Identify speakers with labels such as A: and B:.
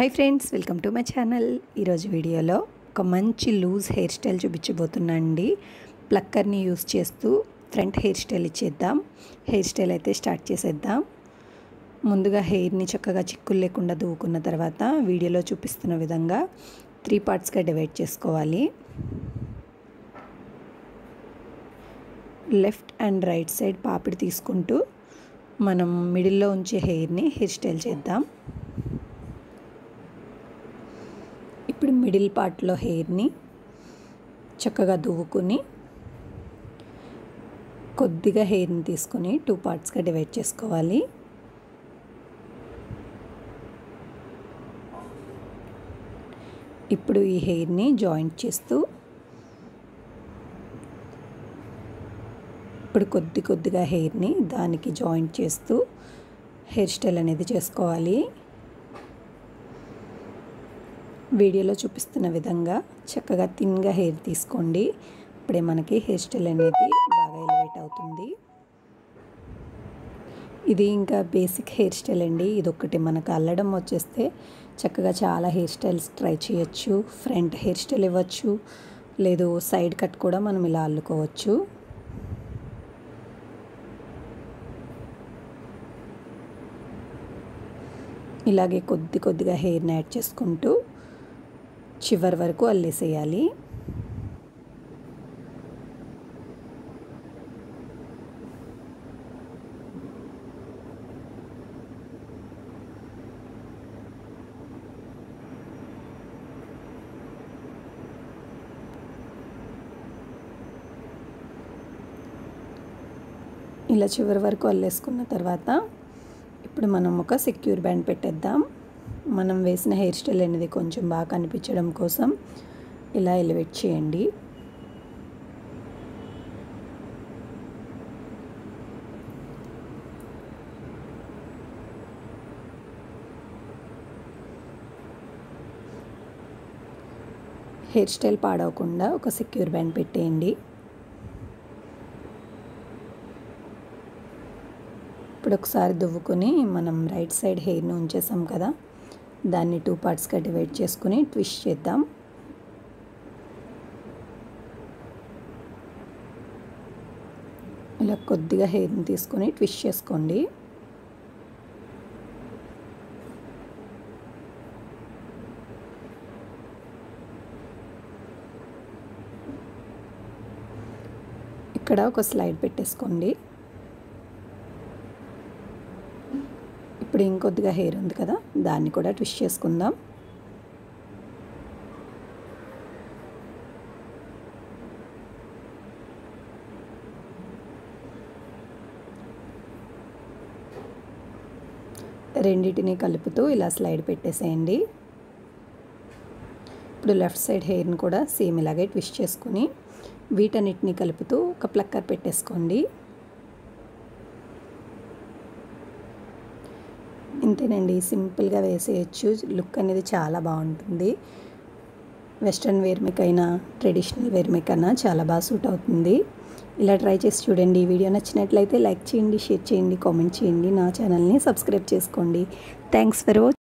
A: hi friends welcome to my channel ఈరోజు వీడియోలో ఒక మంచి లూజ్ హెయిర్ స్టైల్ చూపించబోతున్నా అండి ప్లక్కర్ని యూస్ చేస్తూ ఫ్రంట్ హెయిర్ స్టైల్ ఇచ్చేద్దాం హెయిర్ స్టైల్ అయితే స్టార్ట్ చేసేద్దాం ముందుగా హెయిర్ని చక్కగా చిక్కులు లేకుండా దువ్వుకున్న తర్వాత వీడియోలో చూపిస్తున్న విధంగా త్రీ పార్ట్స్గా డివైడ్ చేసుకోవాలి లెఫ్ట్ అండ్ రైట్ సైడ్ పాపిడి తీసుకుంటూ మనం మిడిల్లో ఉంచే హెయిర్ని హెయిర్ స్టైల్ చేద్దాం ఇప్పుడు మిడిల్ పార్ట్లో హెయిర్ని చక్కగా దువ్వుకుని కొద్దిగా హెయిర్ని తీసుకుని టూ పార్ట్స్గా డివైడ్ చేసుకోవాలి ఇప్పుడు ఈ హెయిర్ని జాయింట్ చేస్తూ ఇప్పుడు కొద్ది కొద్దిగా హెయిర్ని దానికి జాయింట్ చేస్తూ హెయిర్ స్టైల్ అనేది చేసుకోవాలి వీడియోలో చూపిస్తున్న విధంగా చక్కగా థిన్గా హెయిర్ తీసుకోండి ఇప్పుడే మనకి హెయిర్ స్టైల్ అనేది బాగా ఎలివేట్ అవుతుంది ఇది ఇంకా బేసిక్ హెయిర్ స్టైల్ అండి ఇది ఒకటి మనకు అల్లడం వచ్చేస్తే చక్కగా చాలా హెయిర్ స్టైల్స్ ట్రై చేయొచ్చు ఫ్రంట్ హెయిర్ స్టైల్ ఇవ్వచ్చు లేదు సైడ్ కట్ కూడా మనం ఇలా అల్లుకోవచ్చు ఇలాగే కొద్ది కొద్దిగా హెయిర్ని యాడ్ చేసుకుంటూ చివరి వరకు అల్లేసేయాలి ఇలా చివరి వరకు అల్లేసుకున్న తర్వాత ఇప్పుడు మనం ఒక సెక్యూర్ బ్యాండ్ పెట్టేద్దాం మనం వేసిన హెయిర్ స్టైల్ అనేది కొంచెం బాగా కనిపించడం కోసం ఇలా ఎలివేట్ చేయండి హెయిర్ స్టైల్ పాడవకుండా ఒక సెక్యూర్ బ్యాండ్ పెట్టేయండి ఇప్పుడు ఒకసారి దువ్వుకొని మనం రైట్ సైడ్ హెయిర్ని ఉంచేసాం కదా దాన్ని టూ పార్ట్స్గా డివైడ్ చేసుకుని ట్విస్ట్ చేద్దాం ఇలా కొద్దిగా హెయిర్ని తీసుకొని ట్విస్ట్ చేసుకోండి ఇక్కడ ఒక స్లైడ్ పెట్టేసుకోండి ఇప్పుడు ఇంకొద్దిగా హెయిర్ ఉంది కదా దాన్ని కూడా ట్విస్ట్ చేసుకుందాం రెండింటిని కలుపుతూ ఇలా స్లైడ్ పెట్టేసేయండి ఇప్పుడు లెఫ్ట్ సైడ్ హెయిర్ని కూడా సేమ్ ఇలాగే ట్విస్ట్ చేసుకుని వీటన్నిటిని కలుపుతూ ఒక ప్లక్కర్ పెట్టేసుకోండి ఇంతేనండి సింపుల్గా వేసేయచ్చు లుక్ అనేది చాలా బాగుంటుంది వెస్ట్రన్ వేర్ మేకైనా ట్రెడిషనల్ వేర్ మేకైనా చాలా బాగా సూట్ అవుతుంది ఇలా ట్రై చేసి చూడండి ఈ వీడియో నచ్చినట్లయితే లైక్ చేయండి షేర్ చేయండి కామెంట్ చేయండి నా ఛానల్ని సబ్స్క్రైబ్ చేసుకోండి థ్యాంక్స్ ఫర్ వాచ్